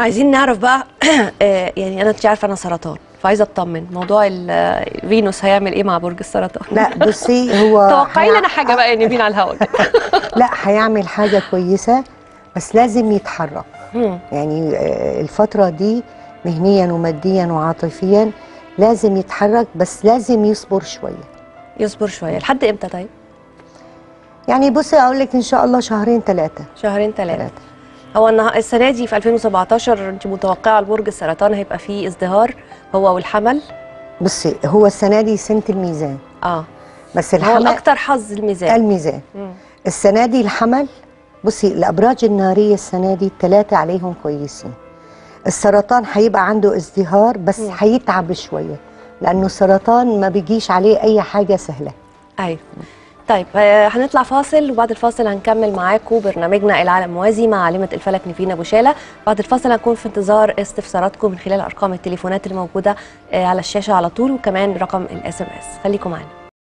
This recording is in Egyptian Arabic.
عايزين نعرف بقى آه، يعني انا انت عارفه انا سرطان فعايزه اطمن موضوع ال- فينوس هيعمل ايه مع برج السرطان لا بصي هو توقعي هيع- لنا حاجه بقى يا نبيل على الهواء لا هيعمل حاجه كويسه بس لازم يتحرك مم. يعني آه، الفتره دي مهنيا وماديا وعاطفيا لازم يتحرك بس لازم يصبر شويه يصبر شويه لحد امتى طيب يعني بصي اقول لك ان شاء الله شهرين ثلاثه شهرين ثلاثه ثلاثه هو النها- السنه دي في 2017 انت متوقعه لبرج السرطان هيبقى فيه ازدهار هو والحمل بصي هو السنه دي سنه الميزان اه بس هو الحمل الاكثر حظ الميزان الميزان مم. السنه دي الحمل بصي الابراج الناريه السنه دي الثلاثه عليهم كويسين السرطان هيبقى عنده ازدهار بس مم. هيتعب شويه لانه السرطان ما بيجيش عليه اي حاجه سهله ايوه طيب آه، هنطلع فاصل وبعد الفاصل هنكمل معاكم برنامجنا العالم موازي مع عالمه الفلك نيفين ابو شاله بعد الفاصل هنكون في انتظار استفساراتكم من خلال ارقام التليفونات الموجوده آه، على الشاشه على طول وكمان رقم الاس ام اس خليكم معانا